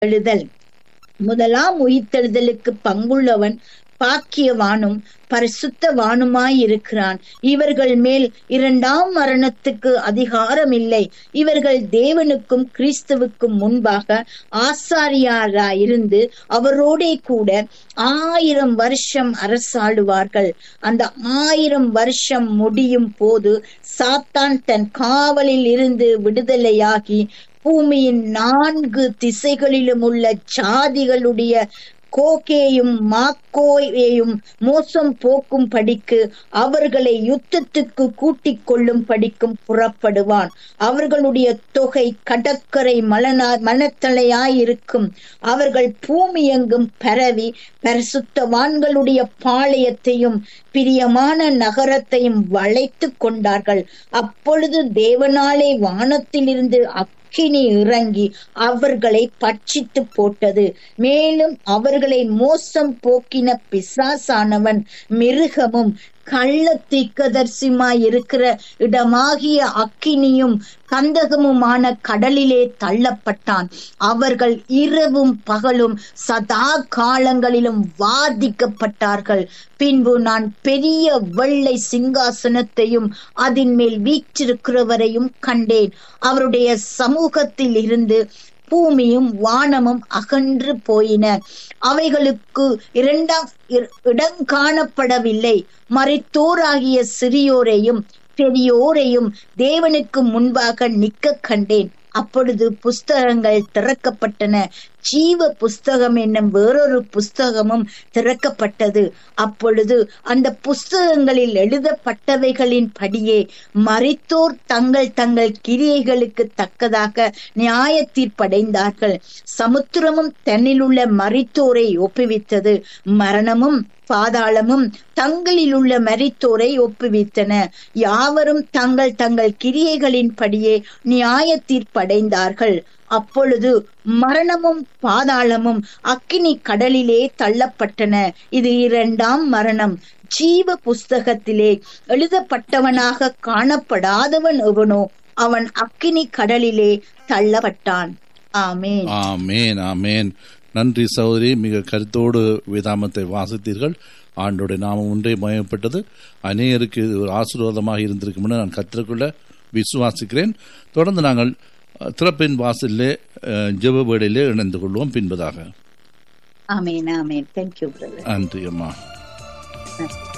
எழுதல் முதலாம் உயிர்த்தெழுதலுக்கு பங்குள்ளவன் பாக்கியவானும் பரிசுத்தவானுமாயிருக்கிறான் இவர்கள் மேல் இரண்டாம் மரணத்துக்கு அதிகாரம் இல்லை இவர்கள் தேவனுக்கும் கிறிஸ்துவுக்கும் முன்பாக ஆசாரியாராயிருந்து அவரோடே கூட ஆயிரம் வருஷம் அரசாளுவார்கள் அந்த ஆயிரம் வருஷம் முடியும் போது சாத்தான் தன் காவலில் இருந்து விடுதலையாகி பூமியின் நான்கு திசைகளிலும் உள்ள ஜாதிகளுடைய கோகேயும் மாக்கோயையும் மோசம் போக்கும் படிக்கு அவர்களை யுத்தத்துக்கு கூட்டிக் கொள்ளும் படிக்கும் புறப்படுவான் அவர்களுடைய தொகை கடற்கரை மலனா மனத்தலையாயிருக்கும் அவர்கள் பூமி எங்கும் பரவி பரிசுத்தவான்களுடைய பாளையத்தையும் பிரியமான நகரத்தையும் வளைத்து கொண்டார்கள் அப்பொழுது தேவனாலே வானத்திலிருந்து அக்கினி இறங்கி அவர்களை பட்சித்து போட்டது மேலும் அவர்களை மோசம் போக்கின பிசாசானவன் மிருகமும் கள்ள தீக்கதர்சிமாய் இருக்கிற இடமாகிய அக்கினியும் கந்தகமுமான கடலிலே தள்ளப்பட்டான் அவர்கள் இரவும் பகலும் சதா காலங்களிலும் வாதிக்கப்பட்டார்கள் பின்பு நான் பெரிய வெள்ளை சிங்காசனத்தையும் அதன் மேல் வீற்றிருக்கிறவரையும் கண்டேன் அவருடைய சமூகத்தில் இருந்து பூமியும் வானமும் அகன்று போயின அவைகளுக்கு இரண்டாம் இடம் காணப்படவில்லை மறைத்தோராகிய சிறியோரையும் பெரியோரையும் தேவனுக்கு முன்பாக நிற்க கண்டேன் அப்பொழுது புஸ்தகங்கள் திறக்கப்பட்டன ஜீவ புஸ்தகம் என்னும் வேறொரு புஸ்தகமும் திறக்கப்பட்டது அப்பொழுது அந்த புஸ்தகங்களில் எழுதப்பட்டவைகளின் படியே மறித்தோர் தங்கள் தங்கள் கிரியைகளுக்கு தக்கதாக நியாய தீர்ப்படைந்தார்கள் சமுத்திரமும் தன்னிலுள்ள மறித்தோரை ஒப்புவித்தது மரணமும் பாதாளமும் தங்களில் உள்ள மரித்தோரை ஒப்புவித்தன யாவரும் தங்கள் தங்கள் கிரியைகளின் படியே நியாய தீர்ப்படைந்தார்கள் அப்பொழுது மரணமும் பாதாளமும் அக்கினி கடலிலே தள்ளப்பட்டன இது இரண்டாம் மரணம் ஜீவ புஸ்தகத்திலே எழுதப்பட்டவனாக காணப்படாதவன் எவனோ அவன் அக்கினி கடலிலே தள்ளப்பட்டான் ஆமேன் ஆமேன் ஆமேன் நன்றி சகோதரி மிக கருத்தோடு வேதாமத்தை வாசித்தீர்கள் ஆண்டோட நாமம் ஒன்றே மயப்பட்டது அநேகருக்கு இது ஒரு ஆசீர்வாதமாக இருந்திருக்கும் நான் கற்றுக்கொள்ள விசுவாசிக்கிறேன் தொடர்ந்து நாங்கள் திறப்பின் வாசலிலே ஜெப வேடையிலே இணைந்து கொள்வோம் பின்பதாக ஆமேன் ஆமேன் தேங்க்யூ பிரதர் நன்றி அம்மா நன்றி